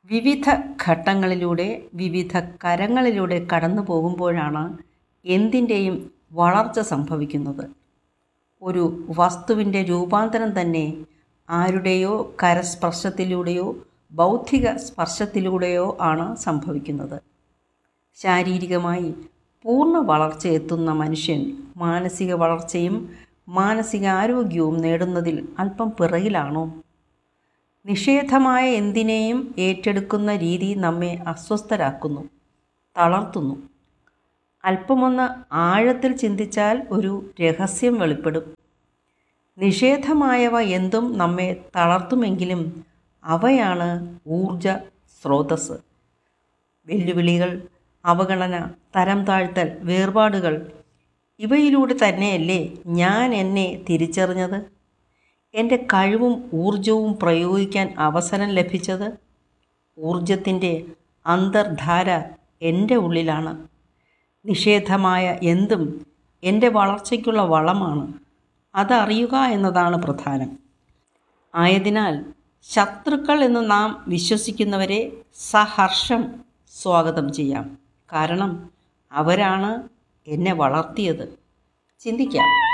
വിവിധ ഘട്ടങ്ങളിലൂടെ വിവിധ കരങ്ങളിലൂടെ കടന്നു പോകുമ്പോഴാണ് എന്തിൻ്റെയും വളർച്ച സംഭവിക്കുന്നത് ഒരു വസ്തുവിൻ്റെ രൂപാന്തരം തന്നെ ആരുടെയോ കരസ്പർശത്തിലൂടെയോ ബൗദ്ധിക സ്പർശത്തിലൂടെയോ ആണ് സംഭവിക്കുന്നത് ശാരീരികമായി പൂർണ്ണ വളർച്ച എത്തുന്ന മനുഷ്യൻ മാനസിക വളർച്ചയും മാനസികാരോഗ്യവും നേടുന്നതിൽ അല്പം പിറകിലാണോ നിഷേധമായ എന്തിനേയും ഏറ്റെടുക്കുന്ന രീതി നമ്മെ അസ്വസ്ഥരാക്കുന്നു തളർത്തുന്നു അല്പമൊന്ന് ആഴത്തിൽ ചിന്തിച്ചാൽ ഒരു രഹസ്യം വെളിപ്പെടും നിഷേധമായവ എന്തും നമ്മെ തളർത്തുമെങ്കിലും അവയാണ് ഊർജ സ്രോതസ് വെല്ലുവിളികൾ അവഗണന തരം താഴ്ത്തൽ വേർപാടുകൾ ഇവയിലൂടെ തന്നെയല്ലേ ഞാൻ എന്നെ തിരിച്ചറിഞ്ഞത് എൻ്റെ കഴിവും ഊർജവും പ്രയോഗിക്കാൻ അവസരം ലഭിച്ചത് ഊർജത്തിൻ്റെ അന്തർധാര എൻ്റെ ഉള്ളിലാണ് നിഷേധമായ എന്തും എൻ്റെ വളർച്ചയ്ക്കുള്ള വളമാണ് അതറിയുക എന്നതാണ് പ്രധാനം ആയതിനാൽ ശത്രുക്കൾ എന്ന് നാം വിശ്വസിക്കുന്നവരെ സഹർഷം സ്വാഗതം ചെയ്യാം കാരണം അവരാണ് എന്നെ വളർത്തിയത് ചിന്തിക്കാം